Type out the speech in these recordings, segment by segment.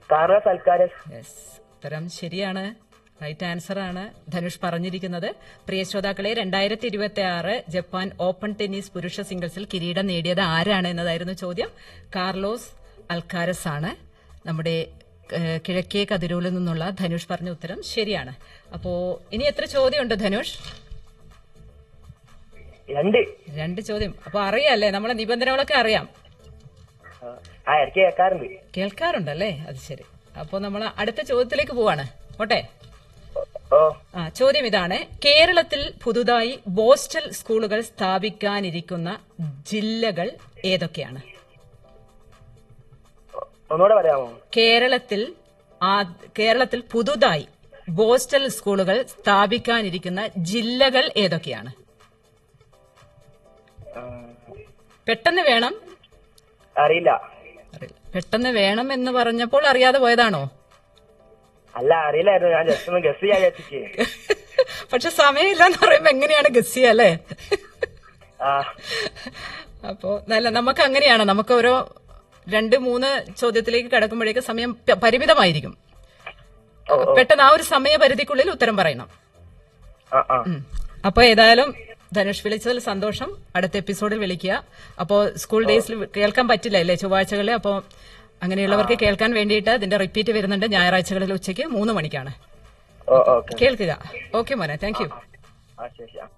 Carlos Alcaraz yes ഉത്തരം ശരിയാണ് right answer ആണ് ധനുഷ് പറഞ്ഞിരിക്കുന്നത് പ്രിയ ശ്രോതാക്കളെ രണ്ടായിരത്തി ഇരുപത്തി ആറ് ജപ്പാൻ ഓപ്പൺ ടെന്നീസ് പുരുഷ സിംഗിൾസിൽ കിരീടം നേടിയത് ആരാണ് എന്നതായിരുന്നു ചോദ്യം കാർലോസ് അൽക്കാരസ് ആണ് നമ്മുടെ ഏഹ്, കിഴക്കേ കതിരൂരിൽ നിന്നുള്ള ധനുഷ് പറഞ്ഞ ഉത്തരം ശരിയാണ് അപ്പോ ഇനി എത്ര ചോദ്യമുണ്ട് ധനുഷ് രണ്ട് രണ്ട് ചോദ്യം അപ്പൊ അറിയാല്ലേ നമ്മളെ നിബന്ധനകളൊക്കെ അറിയാം ആ, ആ ഇടയ്ക്ക് കേൾക്കാറുണ്ട് കേൾക്കാറുണ്ടല്ലേ അത് ശരി അപ്പോ നമ്മൾ അടുത്ത ചോദ്യത്തിലേക്ക് പോവാണ് ഓട്ടെ ഓ ആ ചോദ്യം ഇതാണ് കേരളത്തിൽ പുതുതായി ബോസ്റ്റൽ സ്കൂളുകൾ സ്ഥാപിക്കാനിരിക്കുന്ന ജില്ലകൾ ഏതൊക്കെയാണ് ഒന്നുകൂടെ പറയാമോ കേരളത്തിൽ ആ- കേരളത്തിൽ പുതുതായി ബോസ്റ്റൽ സ്കൂളുകൾ സ്ഥാപിക്കാനിരിക്കുന്ന ജില്ലകൾ ഏതൊക്കെയാണ് ആ, പെട്ടെന്ന് വേണം അറിയില്ല അറിയില്ല. പെട്ടെന്ന് വേണം എന്ന് പറഞ്ഞപ്പോൾ അറിയാതെ പോയതാണോ അല്ല അറിയില്ലായിരുന്നു ഞാൻ ജസ്റ്റ് ഒന്ന് ഗസ് ചെയ്യാൻ വിചാരിച്ചിട്ട് പക്ഷെ സമയമില്ല എന്ന് പറയുമ്പോ എങ്ങനെയാണ് ഗസ് ചെയ്യുക അല്ലേ ആ അപ്പോ നല്ല നമുക്ക് അങ്ങനെയാണ് നമുക്ക് ഓരോ രണ്ട് മൂന്ന് ചോദ്യത്തിലേക്ക് കടക്കുമ്പോഴേക്ക് സമയം പ- പരിമിതമായിരിക്കും ഓ ഓ പെട്ടെന്ന് ആ ഒരു സമയപരിധിക്കുള്ളിൽ ഉത്തരം പറയണം ആ ആ ഉം. അപ്പൊ ഏതായാലും ധനുഷ് വിളിച്ചതിൽ സന്തോഷം അടുത്ത എപ്പിസോഡിൽ വിളിക്കുക അപ്പോ സ്കൂൾ ഡേയ്സിൽ കേൾക്കാൻ പറ്റില്ല അല്ലേ ചൊവ്വാഴ്ചകളിൽ അപ്പോ അങ്ങനെയുള്ളവർക്ക് കേൾക്കാൻ വേണ്ടിയിട്ട് ഇതിന്റെ റിപ്പീറ്റ് വരുന്നുണ്ട് ഞായറാഴ്ചകളിൽ ഉച്ചയ്ക്ക് മൂന്ന് മണിക്കാണ് ഓ ഓക്കെ കേൾക്കുക ഓക്കെ മോനെ താങ്ക് യു ആ ശരി ശരി.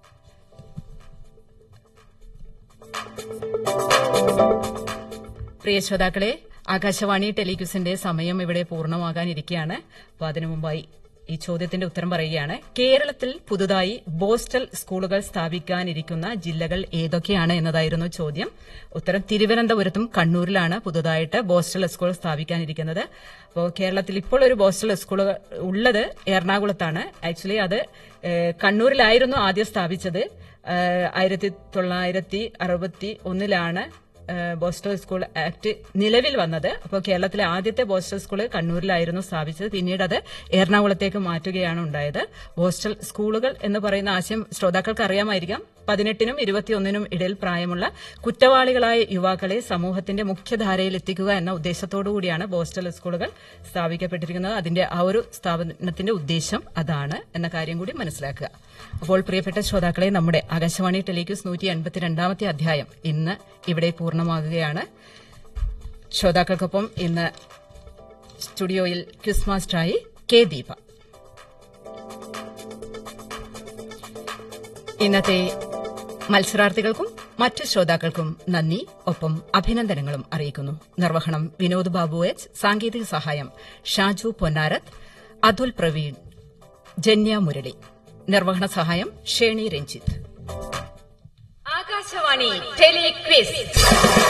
പ്രിയ ശ്രോതാക്കളെ ആകാശവാണി ടെലിക്യൂസിന്റെ സമയം ഇവിടെ പൂർണ്ണമാകാനിരിക്കുകയാണ് അപ്പൊ അതിനു മുമ്പായി ഈ ചോദ്യത്തിന്റെ ഉത്തരം പറയുകയാണ് കേരളത്തിൽ പുതുതായി ബോസ്റ്റൽ സ്കൂളുകൾ സ്ഥാപിക്കാനിരിക്കുന്ന ജില്ലകൾ ഏതൊക്കെയാണ് എന്നതായിരുന്നു ചോദ്യം ഉത്തരം തിരുവനന്തപുരത്തും കണ്ണൂരിലാണ് പുതുതായിട്ട് ബോസ്റ്റൽ സ്കൂൾ സ്ഥാപിക്കാനിരിക്കുന്നത് അപ്പോൾ കേരളത്തിൽ ഇപ്പോൾ ഒരു ബോസ്റ്റൽ സ്കൂൾ ഉള്ളത് എറണാകുളത്താണ് ആക്ച്വലി അത് ഏഹ്, കണ്ണൂരിലായിരുന്നു ആദ്യം സ്ഥാപിച്ചത് ഏഹ്, ആയിരത്തി തൊള്ളായിരത്തി അറുപത്തി ഒന്നിലാണ് ഏഹ് ബോസ്റ്റൽ സ്കൂൾ ആക്ട് നിലവിൽ വന്നത് അപ്പോൾ കേരളത്തിലെ ആദ്യത്തെ ബോസ്റ്റൽ സ്കൂൾ കണ്ണൂരിലായിരുന്നു സ്ഥാപിച്ചത് പിന്നീട് അത് എറണാകുളത്തേക്ക് മാറ്റുകയാണ് ഉണ്ടായത് ബോസ്റ്റൽ സ്കൂളുകൾ എന്ന് പറയുന്ന ആശയം ശ്രോതാക്കൾക്ക് അറിയാമായിരിക്കാം പതിനെട്ടിനും ഇരുപത്തിയൊന്നിനും ഇടയിൽ പ്രായമുള്ള കുറ്റവാളികളായ യുവാക്കളെ സമൂഹത്തിന്റെ മുഖ്യധാരയിൽ എത്തിക്കുക എന്ന ഉദ്ദേശത്തോടുകൂടിയാണ് ബോസ്റ്റൽ സ്കൂളുകൾ സ്ഥാപിക്കപ്പെട്ടിരിക്കുന്നത് അതിന്റെ ആ ഒരു സ്ഥാപനത്തിന്റെ ഉദ്ദേശം അതാണ് എന്ന കാര്യം കൂടി മനസ്സിലാക്കുക അപ്പോൾ പ്രിയപ്പെട്ട ശ്രോതാക്കളെ നമ്മുടെ ആകാശവാണി ടെലിക്യൂസ് നൂറ്റി എൺപത്തിരണ്ടാമത്തെ അധ്യായം ഇന്ന് ഇവിടെ പൂർണ്ണമാകുകയാണ് ശ്രോതാക്കൾക്കൊപ്പം ഇന്ന് സ്റ്റുഡിയോയിൽ ക്വിസ് മാസ്റ്ററായി കെ ദീപ ഇന്നത്തെ മത്സരാർത്ഥികൾക്കും മറ്റ് ശ്രോതാക്കൾക്കും നന്ദി ഒപ്പം അഭിനന്ദനങ്ങളും അറിയിക്കുന്നു നിർവഹണം വിനോദ് ബാബു എച്ച് സാങ്കേതിക സഹായം ഷാജു പൊന്നാരത്ത് അതുൽ പ്രവീൺ ജന്യ മുരളി നിർവഹണ സഹായം ഷേണി രഞ്ജിത്ത് ആകാശവാണി ടെലിക്വിസ്